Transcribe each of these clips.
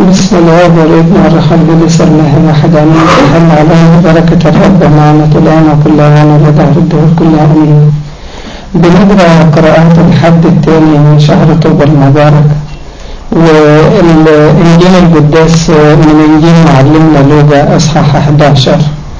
بسم الله والابن والروح القدس الله واحد امين تهل عليه بركة الرب ومعونة الآن وكل آن ولدهر الدهور كلها امين بنقرا قراءات الحد الثاني من شهر طوبى المبارك والإنجيل القداس من إنجيل معلمنا لوقا أصحاح 11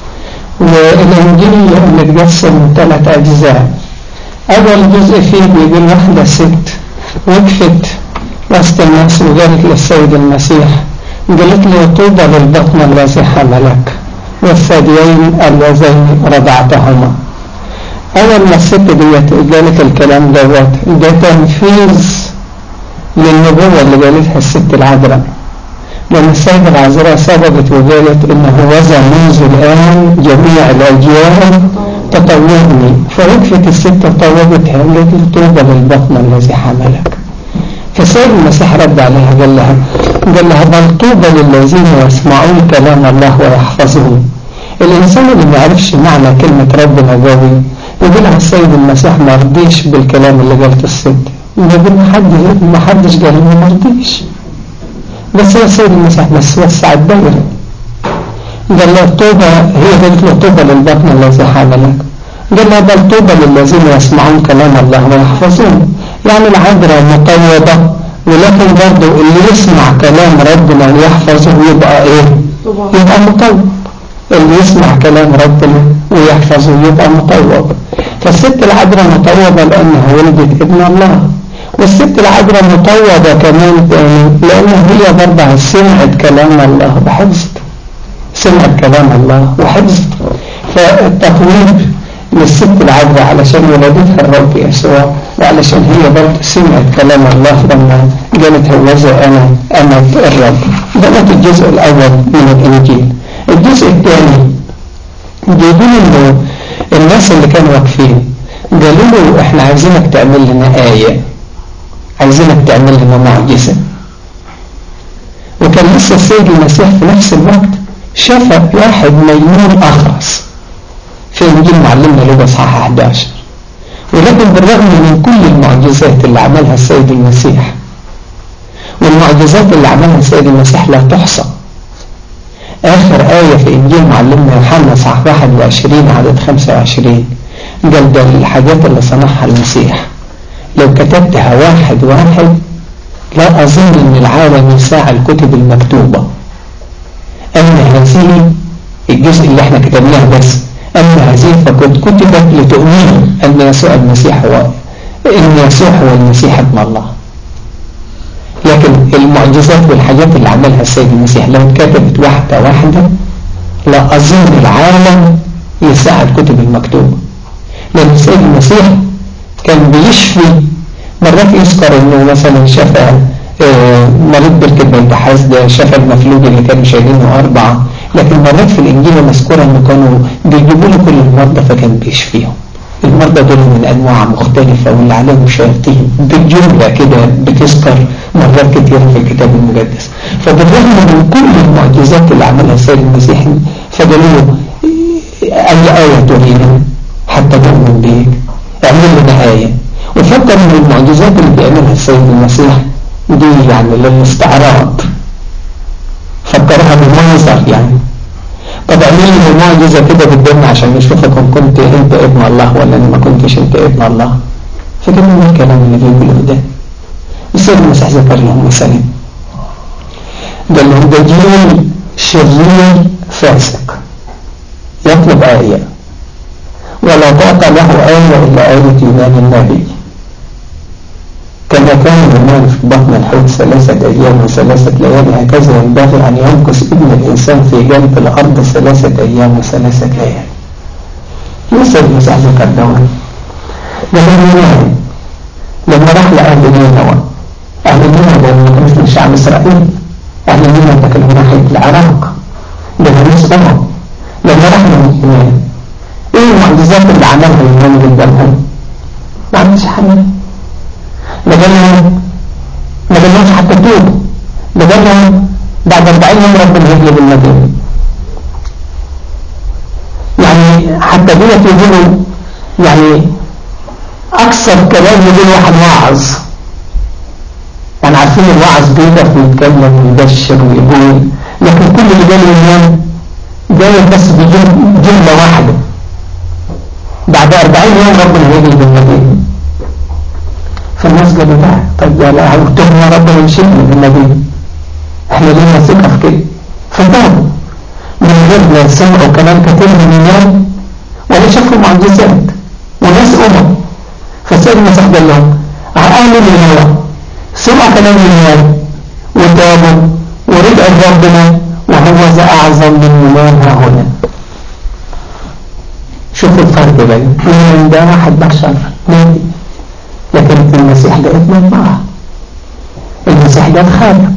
والإنجيل متقسم ثلاث أجزاء أول جزء فيه بيقول واحدة ست وقفت وسط الناس وقالت للسيد المسيح قالت له طوبى للبطن الذي حملك والثديين اللذين رضعتهما أول ما الست ديت قالت الكلام دوت ده تنفيذ للنبوة اللي قالتها الست العذراء لأن السيدة العذراء سبقت وقالت إنه وزع منذ الآن جميع الأجيال تطوعني فوقفت الست طوبتها قالت طوبى للبطن الذي حملك فالسيد المسيح رد عليها قال لها قال لها بل طوبى للذين يسمعون كلام الله ويحفظون الإنسان اللي ما يعرفش معنى كلمة ربنا قوي يقول على السيد المسيح ما رضيش بالكلام اللي قالته الست يقول ما حد ما حدش قال انه ما رضيش بس هو السيد المسيح بس وسع الدائرة قال له طوبى هي قالت له طوبى للبطن الذي حملك قال لها بل طوبى للذين يسمعون كلام الله ويحفظون يعني العذراء مقيدة ولكن برضه اللي يسمع كلام ربنا ويحفظه يبقى ايه يبقى مقيد اللي يسمع كلام ربنا ويحفظه يبقى مطوب فالست العذراء مطوبة لأنها ولدت ابن الله والست العذراء مطوبة كمان لأن هي برضه سمعت كلام الله وحفظت سمعت كلام الله وحفظت فالتطويب للست العذراء علشان ولدتها الرب يسوع وعلشان هي برضه سمعت كلام الله لما قالت هوذا أنا أنا الرب ده الجزء الأول من الإنجيل الجزء الثاني بيقول انه الناس اللي كانوا واقفين قالوا له احنا عايزينك تعمل لنا آية عايزينك تعمل لنا معجزة وكان لسه السيد المسيح في نفس الوقت شاف واحد مجنون أخرس في إنجيل معلمنا لوقا اصحاح 11 ولكن بالرغم من كل المعجزات اللي عملها السيد المسيح والمعجزات اللي عملها السيد المسيح لا تحصى آخر آية في إنجيل معلمنا يوحنا صح 21 عدد 25 قال ده الحاجات اللي صنعها المسيح لو كتبتها واحد واحد لا أظن أن العالم يساع الكتب المكتوبة أما هذه الجزء اللي احنا كتبناه بس أما هذه فقد كتبت لتؤمنوا أن يسوع المسيح هو أن يسوع هو المسيح ابن الله لكن المعجزات والحاجات اللي عملها السيد المسيح لو اتكتبت واحدة واحدة لا أظن العالم يساعد كتب المكتوبة لأن السيد المسيح كان بيشفي مرات يذكر انه مثلا شفى مريض بركة بنت حسد شفى المفلوج اللي كانوا شايلينه أربعة لكن مرات في الإنجيل مذكورة انه كانوا بيجيبوا له كل المرضى فكان بيشفيهم المرضى دول من أنواع مختلفة واللي عليهم شياطين بالجملة كده بتذكر مرات كتيرة في الكتاب المقدس فبالرغم من كل المعجزات اللي عملها السيد المسيح فقالوا له أي آية ترينا حتى نؤمن بيك اعمل لنا آية وفكر ان المعجزات اللي بيعملها السيد المسيح دي يعني للاستعراض فكرها بمنظر يعني طب اعمل لي معجزة كده بالدم عشان نشوفك ان كنت انت ابن الله ولا ما كنتش انت ابن الله فكان من الكلام اللي بيقوله ده السيد المسيح ذكر لهم مثلا قال لهم ده جيل شرير فاسق يطلب آية ولا تعطى له آية إلا آية إيمان النبي كما كان الإيمان في بطن الحوت ثلاثة أيام وثلاثة ليالي هكذا ينبغي أن يمكث ابن الإنسان في جنب الأرض ثلاثة أيام وثلاثة ليالي لسه المسيح ذكر دون لما لما راح لأهل نينوى أهل نينوى ده ما كانوش من شعب إسرائيل أهل نينوى ده كانوا من ناحية العراق ده ناس أمم لما راح لليونان إيه المعجزات اللي عملها اليونان قدامهم؟ ما عملش حاجة ده قالهم ما قالهمش حتى توبوا ده قالهم بعد 40 يوم ربنا يغلب المدينة يعني حتى دول يقولوا يعني أكثر كلام يقول واحد واعظ يعني عارفين يكون الوعظ بيقف ويتكلم ويبشر ويقول لكن كل اللي جاي اليوم جاي بس بجملة واحدة بعد 40 يوم ربنا هيجي بالمدينة فالناس قالوا لا طيب يا لا قلتهم يا رب يمشينا بالمدينة احنا لينا ثقة في كده فانتهوا من غير ما سمعوا كلام كثير من الناس ولا شافوا معجزات وناس أمم فالسيد المسيح قال لهم عقالوا لله سمعوا كلام الناس وتابوا ورجعوا ربنا وهو ذا أعظم من يونان هنا شوفوا الفرق بين يونان ده واحد بشر نادي لكن المسيح ده ابن الله المسيح ده الخالق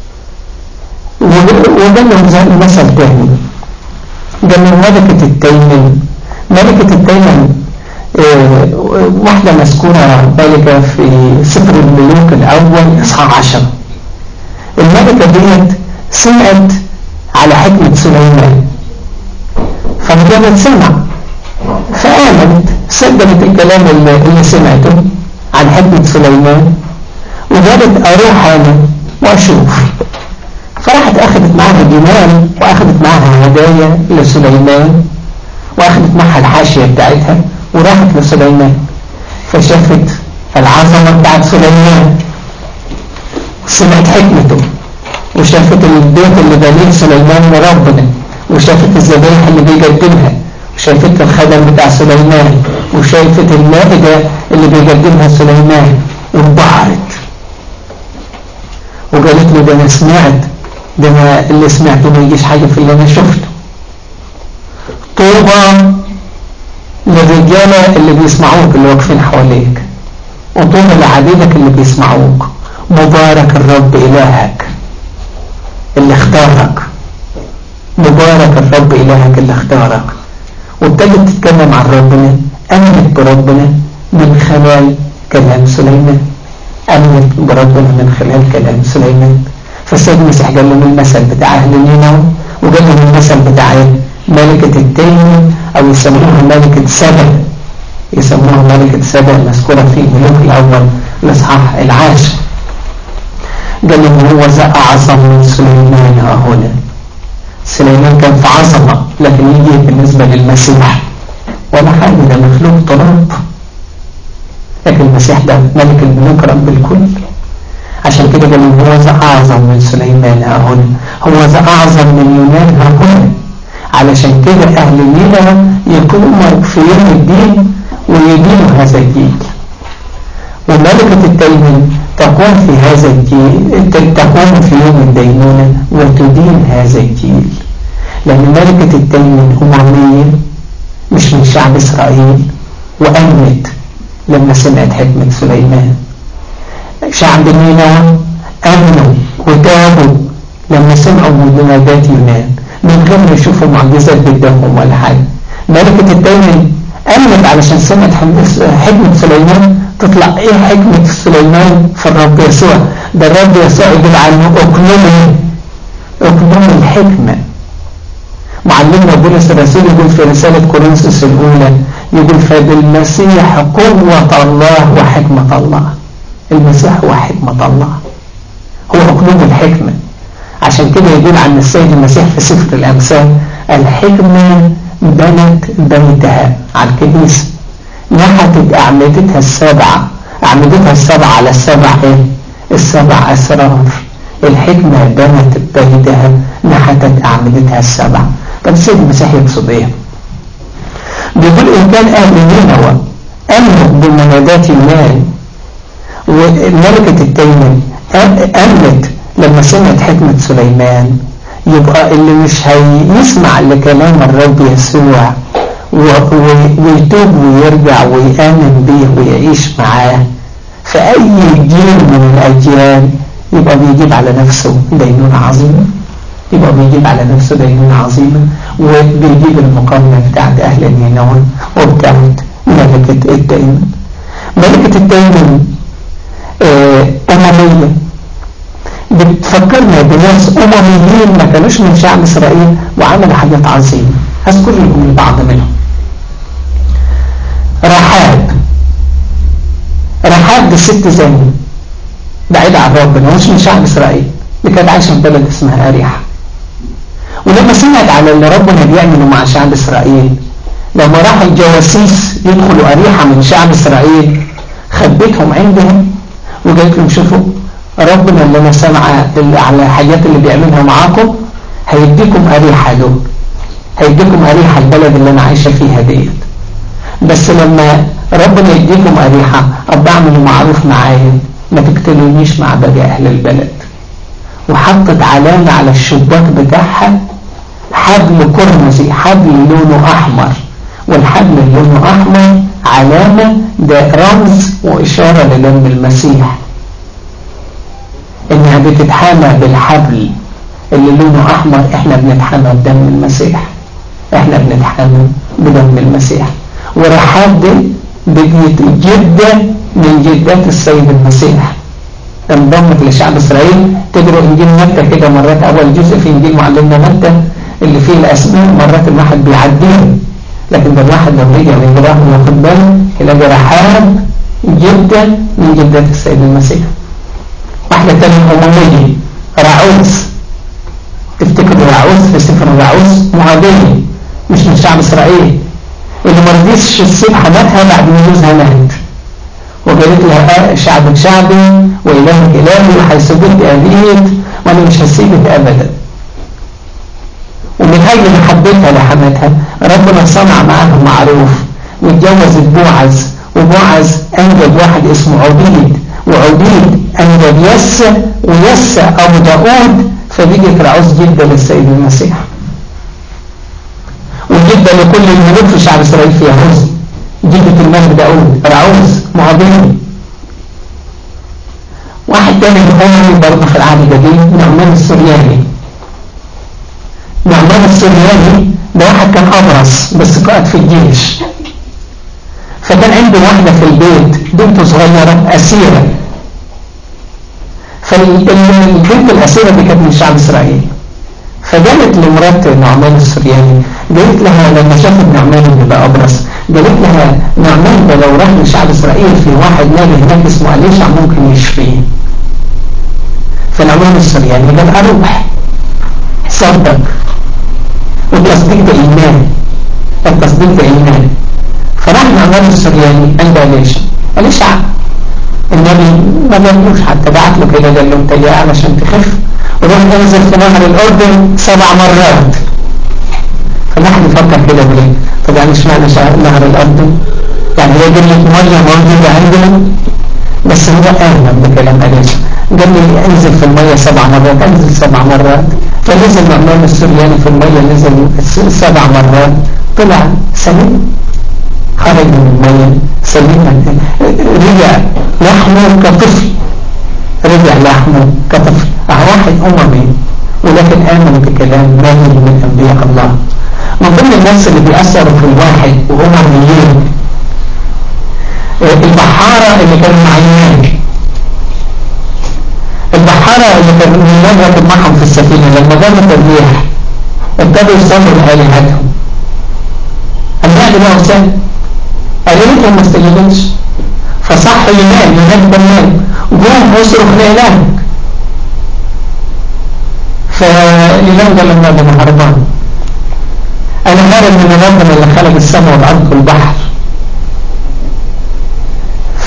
وقال لهم زي مثل تاني قال لهم ملكة التيمن ملكة التيمن اه واحدة مذكورة ملكة في سفر الملوك الأول إصحاح عشر الملكة ديت سمعت على حكمة سليمان فمجرد سمع فآمنت صدقت الكلام اللي, اللي سمعته عن حكمة سليمان وقالت أروح أنا وأشوف فراحت أخذت معها دينار وأخذت معها هدايا لسليمان وأخذت معها الحاشية بتاعتها وراحت لسليمان فشافت العظمة بتاعت سليمان سمعت حكمته وشافت البيت اللي بنيه سليمان لربنا وشافت الذبائح اللي بيقدمها وشافت الخدم بتاع سليمان وشافت المائدة اللي بيقدمها سليمان وانبهرت وقالت له ده انا سمعت ده انا اللي سمعته ما يجيش حاجة في اللي انا شفته طوبى للرجالة اللي بيسمعوك اللي واقفين حواليك وطوبى لعبيدك اللي بيسمعوك مبارك الرب إلهك اللي اختارك مبارك الرب إلهك اللي اختارك وابتدت تتكلم عن ربنا أمنت بربنا من خلال كلام سليمان أمنت بربنا من خلال كلام سليمان فالسيد المسيح قال لهم المثل بتاع أهل نينوى وقال لهم المثل بتاع ملكة التيم أو يسموها ملكة سبا يسموها ملكة سبا المذكورة في ملوك الأول الإصحاح العاشر قال لهم هو ذا أعظم من سليمان هنا سليمان كان في عظمة لكن يجي بالنسبة للمسيح ولا حاجة ده مخلوق تراب لكن المسيح ده ملك الملوك رب الكل عشان كده قال هو ذا أعظم من سليمان ها هنا هو ذا أعظم من يونان ها هنا علشان كده أهل نينوى يقوموا في يوم الدين ويدينوا هذا الجيل وملكة التيمن تقوم في هذا الجيل تقوم في يوم الدينونة وتدين هذا الجيل لأن ملكة التيمن أممية مش من شعب إسرائيل وأمنت لما سمعت حكمة سليمان شعب نينوى أمنوا وتابوا لما سمعوا منادات يونان من غير ما يشوفوا معجزات قدامهم ولا حاجة ملكة التيمن أمنت علشان سمعت حكمة سليمان تطلع ايه حكمة سليمان في الرب يسوع ده الرب يسوع يقول عنه اكنومي اكنومي الحكمة معلمنا بولس الرسول يقول في رسالة كورنثوس الأولى يقول فبالمسيح قوة الله وحكمة الله المسيح هو حكمة الله هو أكنوم الحكمة عشان كده يقول عن السيد المسيح في سفر الأمثال الحكمة بنت بيتها على الكنيسة نحتت أعمدتها السبعة أعمدتها السبعة على السبع إيه؟ السبع أسرار الحكمة بنت بيتها نحتت أعمدتها السبعة طب السيد المسيح يقصد إيه بيقول إن كان أهل نينوى أمنوا بمنادات المال وملكة التيمن أمنت لما سمعت حكمة سليمان يبقى اللي مش هيسمع لكلام الرب يسوع ويتوب ويرجع ويآمن بيه ويعيش معاه في أي جيل من الأجيال يبقى بيجيب على نفسه دينونة عظيمة يبقى بيجيب على نفسه دينونة عظيمة وبيجيب المقارنة بتاعت أهل نينوى وبتاعت ملكة التيمن ملكة التيمن أممية بتفكرنا بناس أمميين ما كانوش من شعب إسرائيل وعملوا حاجات عظيمة هذكر لكم بعض منهم رحاب رحاب دي ست زانية بعيد عن ربنا مش من شعب إسرائيل دي كانت عايشة في بلد اسمها أريحة ولما سمعت على اللي ربنا بيعمله مع شعب إسرائيل لما راح الجواسيس يدخلوا أريحة من شعب إسرائيل خبتهم عندهم وقالت لهم شوفوا ربنا اللي أنا سامعة على الحاجات اللي بيعملها معاكم هيديكم أريحة دول هيديكم أريحة البلد اللي أنا عايشة فيها ديت بس لما ربنا يديكم أريحة أبقى اعملوا معروف معايا ما تقتلونيش مع باقي أهل البلد وحطت علامة على الشباك بتاعها حبل قرمزي حبل لونه أحمر والحبل اللي لونه أحمر علامة ده رمز وإشارة لدم المسيح إنها بتتحامى بالحبل اللي لونه أحمر إحنا بنتحامى بدم المسيح إحنا بنتحامى بدم المسيح ورحاب دي بقيت جدة من جدات السيد المسيح انضمت لشعب إسرائيل تقروا إنجيل متى كده مرات أول جزء في إنجيل معلمنا متى اللي فيه الأسماء مرات الواحد بيعديه لكن ده الواحد لو رجع ويقراه وياخد باله يلاقي رحاب جدا من جدات السيد المسيح واحدة تانية أممية رعوز تفتكروا رعوز في سفر الرعوز معادية مش من شعب إسرائيل اللي ما رضيش تسيب حماتها بعد ما جوزها مات وقالت لها شعبك شعبي وإلهك إلهي وهيسيبك أبيت وأنا مش هسيبك أبدا ومن أجل محبتها لحماتها ربنا صنع معاها معروف واتجوزت بوعز وبوعز أنجب واحد اسمه عبيد وعبيد أنجب يس ويس أبو داود فبيجت رعوز جدا للسيد المسيح وجدا لكل الملوك في شعب إسرائيل في يهوذا جدة الملك داود رعوز معظم واحد تاني بخاري برضه في العهد الجديد نعمان السرياني نعمان السرياني ده واحد كان أبرص بس قائد في الجيش فكان عنده واحدة في البيت بنت صغيرة أسيرة فالبنت الأسيرة دي كانت من شعب إسرائيل فقالت لمرات نعمان السرياني قالت لها لما شافت نعمان اللي بقى أبرص قالت لها نعمان ده لو راح لشعب إسرائيل في واحد نبي هناك اسمه أليشع ممكن يشفيه فنعمان السرياني قال أروح صدق والتصديق ده إيمان التصديق ده إيمان فراح نعمان السرياني عند أليشع أليشع النبي ما قالوش حتى بعت له كده قال له انت جاي علشان تخف وروح انزل في نهر الأردن سبع مرات فنحن نفكر كده بليه طب يعني اشمعنى نهر الأردن يعني هي قلة مية موجودة عندنا بس هو آمن بكلام أليشع قال لي انزل في المية سبع مرات انزل سبع مرات فنزل نعمان السرياني في المية نزل سبع مرات طلع سليم خرج من المية سليما رجع لحمه كطفل رجع لحمه كطفل واحد أممي ولكن آمن بكلام نبي من أنبياء الله من ضمن الناس اللي بيأثروا في الواحد وأمميين البحارة اللي كانوا معينين البحارة اللي كانوا من معهم في السفينة لما جابت الريح ابتدوا يصلوا لآلهتهم النعم له سهل آلهتهم ما استجابتش فصح ينام ينام بالليل قوم واصرخ لإلهك فالإله قال لهم أنا هربان أنا هارب من ربنا اللي خلق السماء والأرض والبحر ف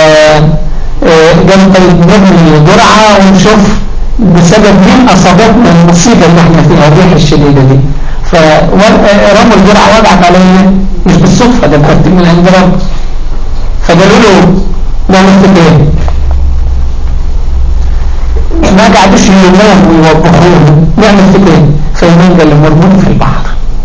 قال طيب نبني جرعة ونشوف بسبب مين أصابتنا المصيبة اللي احنا فيها الريح الشديدة دي فرموا الجرعة وقعت علينا مش بالصدفة ده بترتيب من عند رب فقالوا له نعمل ايه ما قعدوش ينام ويوبخوه نعمل فيك ايه فيمين قال له مرمون في البحر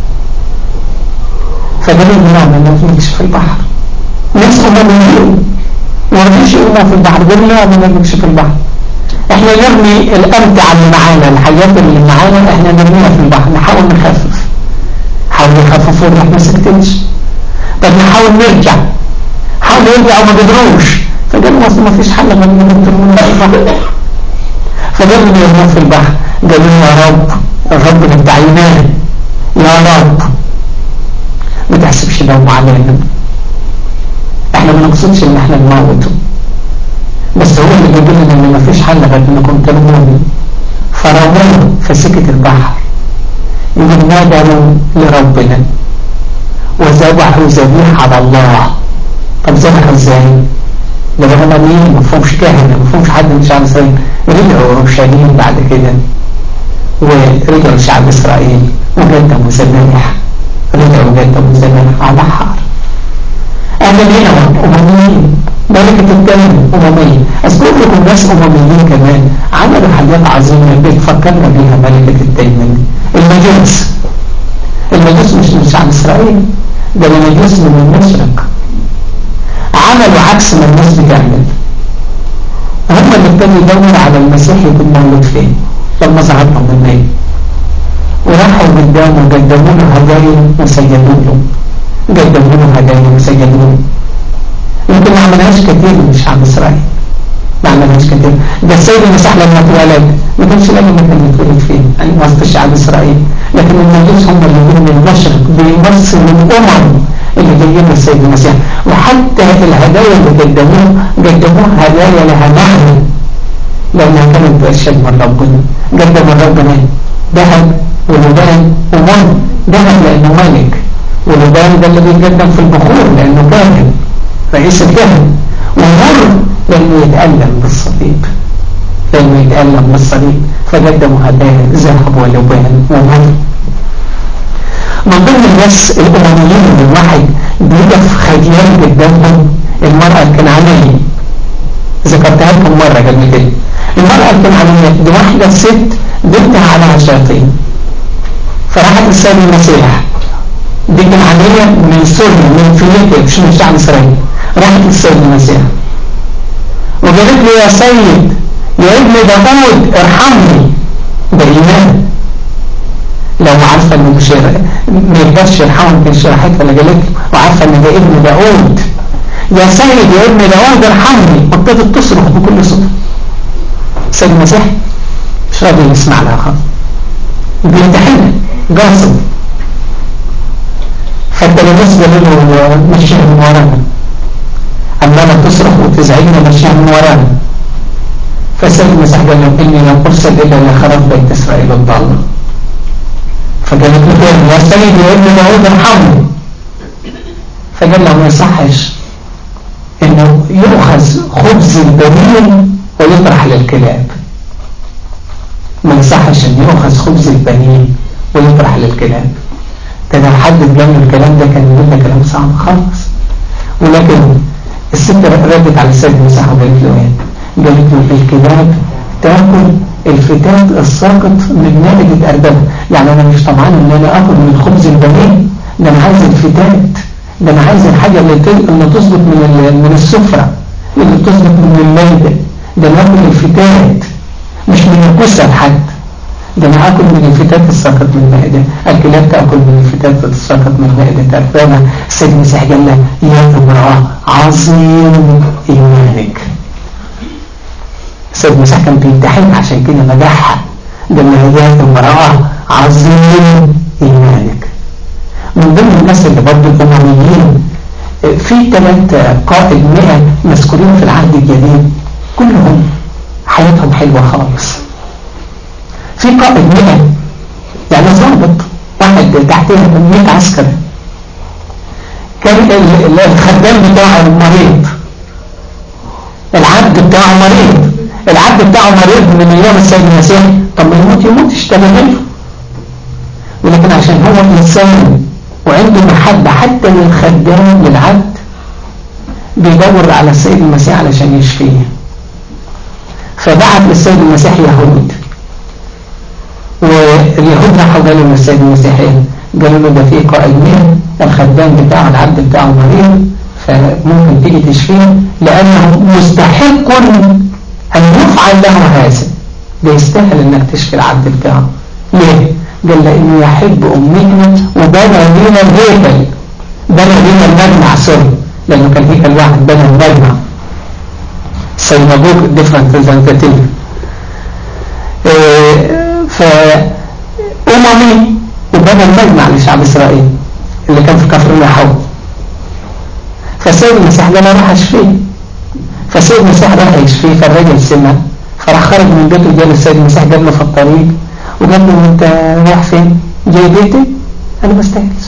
فقالوا له نعم ما نرميكش في البحر ناس أماميين ورميش يقوموا في البحر قالوا لا ما نرميكش في البحر احنا نرمي الأمتع اللي معانا الحاجات اللي معانا احنا نرميها في البحر نحاول نخفف نحاول نخفف والريح ما سكتتش طب نحاول نرجع حاولوا يرجعوا ما قدروش فقالوا اصل ما فيش حل غير انهم ترمونا في البحر فقالوا يرموه في البحر قالوا يا رب الرب بتاع ايمان يا رب ما تحسبش لهم علينا احنا ما نقصدش ان احنا نموته بس هو اللي بيقول لنا ان مفيش حل غير انكم ترموني فرموه في سكة البحر يقول نادروا لربنا وذبحوا ذبيح على الله طب ذبحوا ازاي؟ ده هم مين؟ ما فهمش كاهن ما فهمش حد من شعب اسرائيل رجعوا اورشليم بعد كده ورجعوا شعب اسرائيل وقدموا ذبائح رجعوا قدموا ذبائح على حار اهل هنا امميين ملكة الكلمة أممية أذكر لكم ناس أمميين كمان عملوا حاجات عظيمة بتفكرنا بيها ملكة التيمم المجوس المجوس مش من شعب إسرائيل ده المجوس من المشرق عملوا عكس ما الناس بتعمل هم اللي ابتدوا يدوروا على المسيح يكون مولود فين لما ظهر لهم النبي وراحوا قدامه قدموا له هدايا وسجدوا له قدموا له هدايا وسجدوا له يمكن ما عملهاش كتير من شعب اسرائيل ما عملهاش كتير ده السيد المسيح لما اتولد ما كانش لاقي مكان يتولد فين يعني وسط شعب اسرائيل لكن المجوس هم اللي جايين من المشرق بيمثل الامم اللي جايين من السيد المسيح وحتى الهدايا اللي قدموها قدموها هدايا لها معنى لانها كانت بارشاد من ربنا قدم ربنا ذهب ولبان ومن ذهب لانه ملك ولبان ده اللي بيقدم في البخور لانه كاهن رئيس الكهنة ومر لأنه يتألم بالصليب لأنه يتألم بالصليب فقدموا هدايا ذهب ولبان ومر من ضمن الناس الأمميين اللي الواحد بيقف خجلان قدامهم المرأة الكنعانية ذكرتها لكم مرة قبل كده المرأة الكنعانية دي واحدة ست بنتها على شياطين فراحت السيد المسيح دي كنعانية من سوريا من فيليبيا مش من شعب إسرائيل راحت للسيد المسيح وقالت له يا سيد يا ابن داود ارحمني ده إيمان لو عارفة انه مش ما يقدرش يرحمه كان شرحت ولا قالت له وعارفة ان ده ابن داود يا سيد يا ابن داود ارحمني وابتدت تصرخ بكل صوت السيد المسيح مش راضي يسمع لها خالص بيمتحنها قاصد فالتلاميذ قالوا له مشيها من ورانا عمالة تصرخ وتزعجنا مشيها من ورانا فالسيد المسيح قال لهم إني لم أرسل إلا لخراب بيت إسرائيل الضالة فقالت له تاني يا سيد يا ابن داود ارحمني فقال لهم ما يصحش انه يؤخذ خبز البنين ويطرح للكلاب ما يصحش ان يؤخذ خبز البنين ويطرح للكلاب ده لو حد بيعمل الكلام ده كان يقول ده كلام صعب خالص ولكن الست ردت على السيد المسيح وقالت له ايه؟ قالت له الكلاب تاكل الفتات الساقط من مائدة أردبة يعني أنا مش طبعا إن أنا أكل من خبز البنين ده أنا عايز الفتات ده أنا عايز الحاجة اللي اللي تظبط من من السفرة اللي تظبط من المائدة ده أنا أكل الفتات مش من الكسل حد ده أنا أكل من الفتات الساقط من المائدة الكلاب تأكل من الفتات الساقط من مائدة أردبة السيد المسيح قال له يا امرأة عظيم إيمانك السيد المسيح كان بيمتحن عشان كده نجحها ده اللي هي امرأة عظيم إيمانك من ضمن الناس اللي برضه الأمميين في ثلاث قائد مئة مذكورين في العهد الجديد كلهم حياتهم حلوة خالص في قائد مئة يعني ضابط واحد تحتيه 100 عسكري كان الخدام بتاعه مريض العبد بتاعه مريض العبد بتاعه مريض من ايام السيد المسيح طب ما يموت يموت اشتغل له ولكن عشان هو انسان وعنده محبة حتى للخدام للعبد بيدور على السيد المسيح علشان يشفيه فبعت للسيد المسيح يهود واليهود راحوا قالوا للسيد المسيح ايه قالوا له ده في قائد مين الخدام بتاعه العبد بتاعه مريض فممكن تيجي تشفيه لأنه مستحق أن يفعل له هذا ده يستاهل انك تشفي العبد بتاعه ليه؟ قال لأنه يحب أمنا وبنى لنا الهيكل بنى لنا المجمع سوري لأنه كان هيكل واحد بنى المجمع سيناجوج ديفرنت ريزنتاتيف فأممي وبنى المجمع لشعب إسرائيل اللي كان في كفر النحو فالسيد المسيح قال انا راح اشفيه فسيد المسيح راح يشفيه فالراجل سمع فراح خرج من بيته جاب السيد المسيح جاب له في الطريق وقال له انت رايح فين جاي بيتي انا ما استاهلش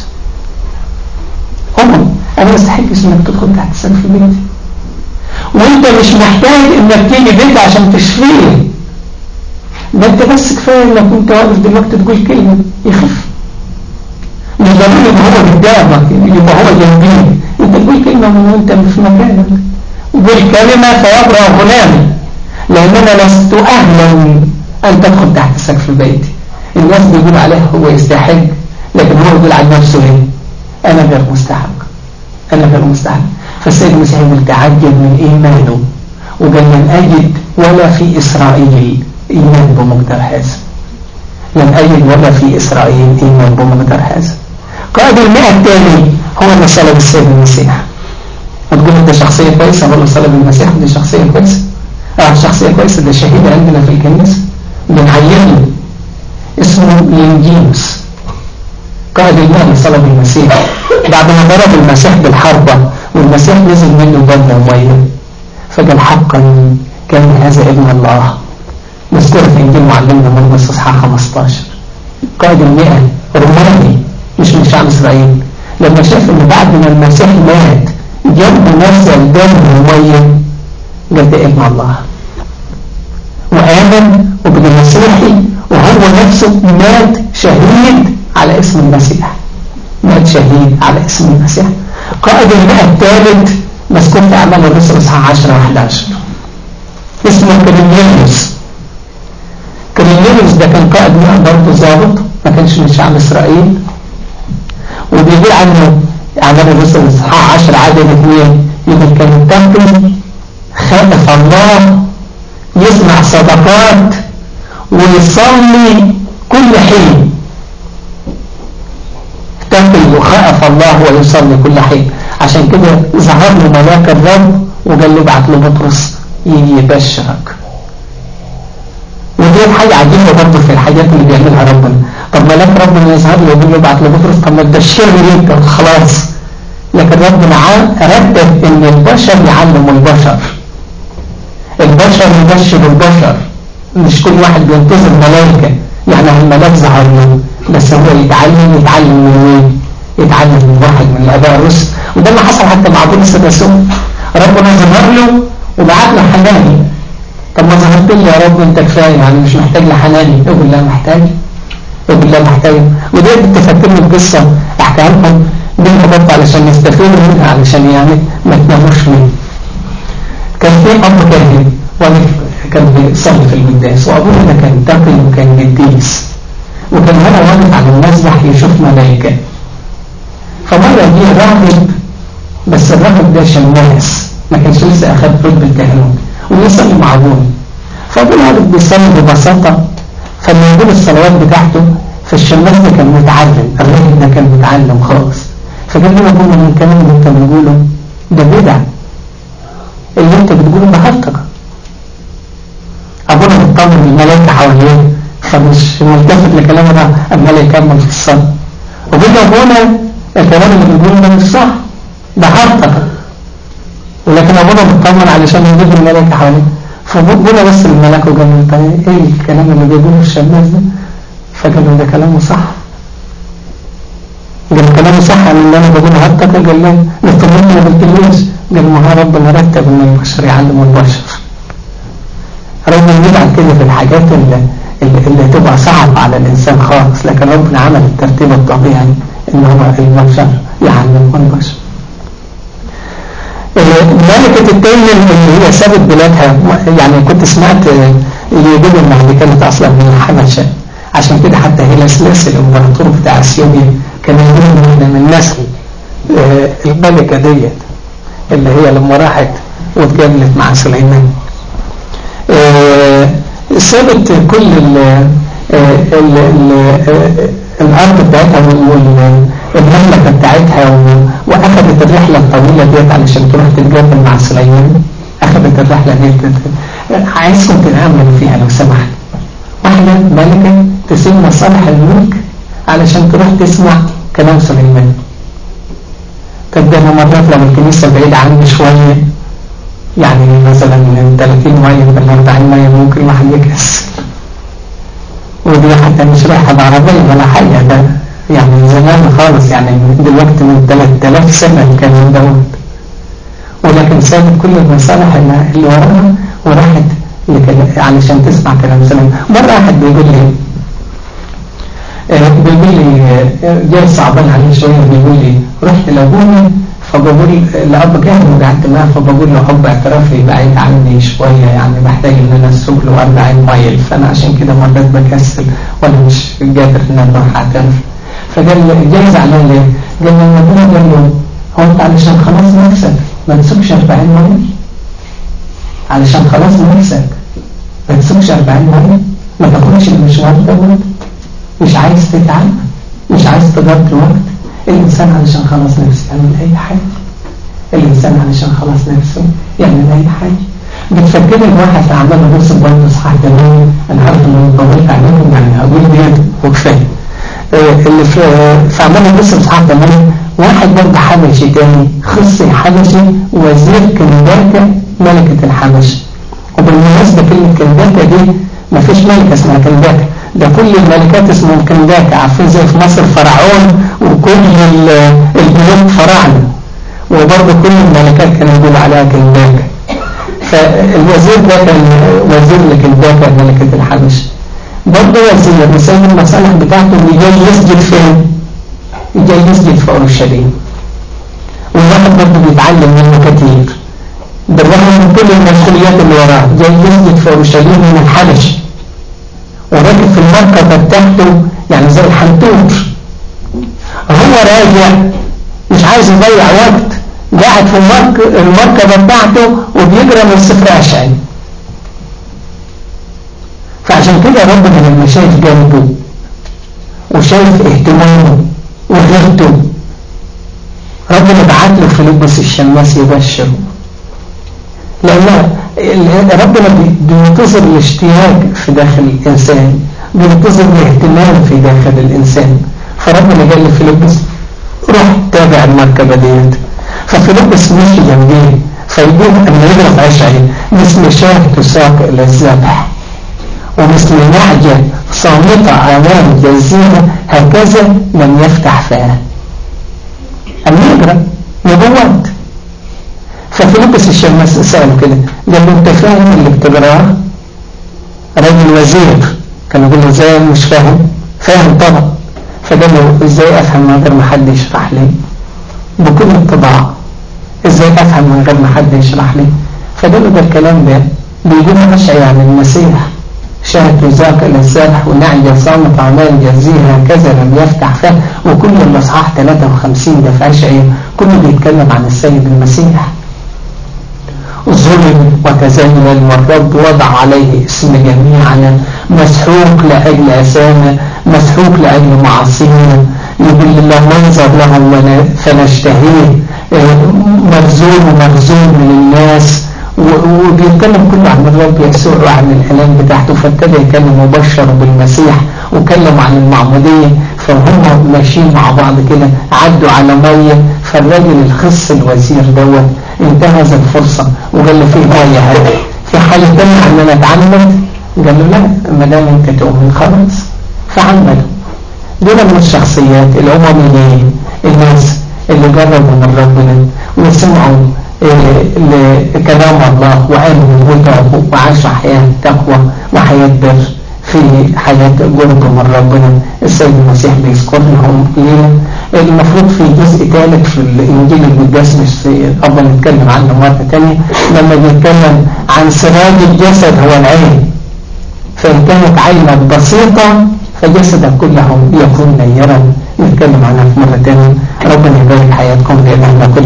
امم انا ما استحقش انك تدخل تحت سقف بيتي وانت مش محتاج انك تيجي بيتي عشان تشفيه ده انت بس كفايه انك انت واقف دلوقتي تقول كلمه يخف مش ضروري يبقى هو قدامك يبقى هو جنبيك انت تقول كلمه من وانت في مكانك قل كلمه فيبرأ غلامي لان انا لست اهلا ان تدخل تحت سقف بيتي الناس بيقول عليه هو يستحق لكن هو يقول عن نفسه ايه انا غير مستحق انا غير مستحق فالسيد المسيح يقول تعجب من ايمانه وقال لم اجد ولا في اسرائيل ايمان بمقدار هذا لم اجد ولا في اسرائيل ايمان بمقدار هذا قائد المئة الثاني هو اللي صلب السيد المسيح هتقول ده شخصية كويسة ولا صلب المسيح دي شخصية كويسة اه شخصية كويسة ده شهيد عندنا في الكنيسة بنعينه اسمه لينجيمس قائد الماء اللي صلب المسيح بعد ما ضرب المسيح بالحربة والمسيح نزل منه دم ومية فقال حقا كان هذا ابن الله مذكور في انجيل معلمنا مرقس اصحاح 15 قائد المئة روماني مش من شعب اسرائيل لما شاف ان بعد ما المسيح مات جنبه نزل دم ومية قال ده ابن الله وآمن وبقى مسيحي وهو نفسه مات شهيد على اسم المسيح مات شهيد على اسم المسيح قائد المئة الثالث مذكور في أعمال الرسل اصحاح 10 و11 اسمه كرينيليوس كرينيليوس ده كان قائد مئة برضه ظابط ما كانش من شعب إسرائيل وبيقول عنه أعمال الرسل اصحاح 10 عدد اثنين يقول كان تقي خائف الله يصنع صدقات ويصلي كل حين تقي وخائف الله ويصلي كل حين عشان كده ظهر له ملاك الرب وقال له ابعت له بطرس يجي يبشرك ودي حاجة عجيبة برضه في الحاجات اللي بيعملها ربنا طب ملاك ربنا يظهر له ويقول له ابعت له بطرس طب ما تبشرني انت خلاص لكن ربنا رتب ان البشر يعلموا البشر البشر يبشر البشر مش كل واحد بينتظر ملائكة يعني الملاك ظهر له بس هو يتعلم يتعلم من وين يتعلم من واحد من الاباء الرسل وده اللي حصل حتى مع بولس الرسول ربنا ظهر له وبعت له حناني طب ما ظهرت لي يا رب انت كفايه يعني مش محتاج لحناني اقول لا محتاج اقول لا محتاج ودي بتفكرني بقصه احكيها لكم بينها برضه علشان نستفيد منها علشان يعني ما تناموش مني كان في اب كاهن واقف كان بيصلي في القداس وابونا ده كان تقي وكان قديس وكان هنا واقف على المسبح يشوف ملائكه فمره جه راهب بس الراهب ده شماس ما كانش لسه اخذ رتبه الكهنوت ويصلي مع ابونا فابونا واقف بيصلي ببساطه فلما يقول الصلوات بتاعته فالشماس ده كان متعلم الراجل ده كان متعلم خالص فقال له ابونا من الكلام اللي انت بتقوله ده بدع اللي انت بتقوله ده هرطقه ابونا بيطمن الملائكه حواليه فمش ملتفت لكلام ده عمال يكمل في الصلاه وبيجي ابونا الكلام اللي بيقوله ده مش صح ده هرطقه ولكن ابونا بيطمن علشان يجيب الملائكه حواليه فابونا بس الملاك وقال له انت ايه الكلام اللي بيقوله الشماس ده فقال له ده كلامه صح قال كلامه صح عن اللي انا بقوله هرطقه قال له نطمني ما قلتليش قال ما هو ربنا رتب ان البشر يعلموا البشر ربنا يبعد كده في الحاجات اللي, اللي, اللي تبقى صعبة على الإنسان خالص لكن ربنا عمل الترتيب الطبيعي إن هو البشر يعلموا البشر ملكة التيمم اللي هي سابت بلادها يعني كنت سمعت يقولوا انها دي كانت اصلا من الحبشة عشان كده حتى هي سلاسل الامبراطور بتاع اثيوبيا كان يقولوا ان من نسل الملكة ديت اللي هي لما راحت واتجاملت مع سليمان سابت كل ال ال ال الأرض بتاعتها والمملكة بتاعتها وأخذت الرحلة الطويلة ديت علشان تروح تتقابل مع سليمان أخذت الرحلة ديت عايزكم تتأملوا فيها لو سمحت واحدة ملكة تسيب مصالح الملك علشان تروح تسمع كلام سليمان طب ده أنا مرات لما الكنيسة بعيدة عني شوية يعني مثلا من 30 مية ولا 40 مية ممكن واحد يكسر ودي حتى مش رايحة بعربية ولا حاجة ده يعني زمان خالص يعني دلوقتي من 3000 سنة الكلام دوت ولكن سابت كل المصالح اللي وراها وراحت علشان تسمع كلام سلام مرة واحد بيقول لي بيقول لي جاي صعبان عليه شوية بيقول لي رحت لابونا فبقول لأب كاهن وقعدت معاه فبقول له حب اعترافي بعيد عني شوية يعني محتاج ان انا اسوق له 40 مايل فانا عشان كده مرات بكسل ولا مش قادر ان انا اروح اعترف فقال لي جاي زعلان ليه؟ قال لي ابونا قال له هو انت علشان خلاص نفسك ما تسوقش 40 مايل علشان خلاص نفسك ما تسوقش 40 مايل ما تاخدش المشوار دوت مش عايز تتعب مش عايز تقضي وقت الإنسان علشان خلاص نفسه يعمل أي حاجة الإنسان علشان خلاص نفسه يعمل أي حاجة بتفكرني بواحد عمال يبص برضه صحيح تمام أنا عارف إن طولت عليكم يعني هقول ديت وكفاية اللي في في عمال يبص صحيح تمام واحد برضه حبشي تاني خصي حبشي وزير كنداكا ملكة الحبش وبالمناسبة كلمة كنداكا دي مفيش ملكة اسمها كنداكا ده كل الملكات اسمهم كنداكا عارفين زي في مصر فرعون وكل البلاد فراعنة وبرضه كل الملكات كانوا يقولوا عليها كنداكا فالوزير ده كان وزير لكنداكا ملكة الحبش برضه وزير بسبب المصالح بتاعته اللي جاي يسجد فين؟ جاي يسجد في اورشليم والواحد برضه بيتعلم منه كتير بالرغم من كل المسؤوليات اللي وراه جاي يسجد في اورشليم من الحبش وراكب في المركبة بتاعته يعني زي الحنطور هو راجع مش عايز يضيع وقت قاعد في المركبة بتاعته وبيقرا من سفر أشعي فعشان كده ربنا لما شايف جنبه وشايف اهتمامه وغيرته ربنا بعت له فيلبس الشماس يبشره لأن ربنا بينتظر الاشتياق في داخل الإنسان بينتظر الاهتمام في داخل الإنسان فربنا قال لفيلبس روح تابع المركبة ديت ففيلبس مشي جنبيه فيقول أما يضرب أشعي مثل شاة تساق إلى الذبح ومثل نعجة صامتة أمام جزيرة هكذا لم يفتح فاه أم يقرأ نبوات ففيلبس الشماس سأله كده قال له انت فاهم اللي بتقراه راجل وزير كان يقول له ازاي مش فاهم فاهم طبعا فقال له ازاي افهم من غير ما حد يشرح لي بكل اتضاع ازاي افهم من غير ما حد يشرح لي فقال له ده الكلام ده بيقول اشعي عن المسيح شاهد ذاك الذبح ونعجة صامت عمال جزيها هكذا لم يفتح فاه وكل الاصحاح 53 ده في اشعي كله بيتكلم عن السيد المسيح ظلم وتذلل والرب وضع عليه اسم جميعنا مسحوق لأجل أسامة مسحوق لأجل معاصينا يقول الله منظر لهم فنشتهيه مرزوم ومرزوم من الناس وبيتكلم كله عن الرب يسوع وعن الإعلان بتاعته فابتدى يتكلم مبشر بالمسيح وكلم عن المعمودية فهم ماشيين مع بعض كده عدوا على مية فالراجل الخص الوزير دوت انتهز الفرصة وقال له في مية هذا في حالة تانية ان انا اتعمد قال له لا ما دام انت تؤمن خلاص فعمدوا دول من الشخصيات الأمميين الناس اللي جربوا من ربنا وسمعوا لكلام الله وآمنوا وتعبوا وعاشوا حياة تقوى وحياة بر في حياة قرب من ربنا السيد المسيح بيذكر لهم لينا المفروض في جزء ثالث في الإنجيل القداس مش أفضل نتكلم عنه مرة تانية لما بيتكلم عن سراج الجسد هو العين فإن كانت عينك بسيطة فجسدك كله يكون نيرا نتكلم عنها في مرة تانية ربنا يبارك حياتكم لأننا كل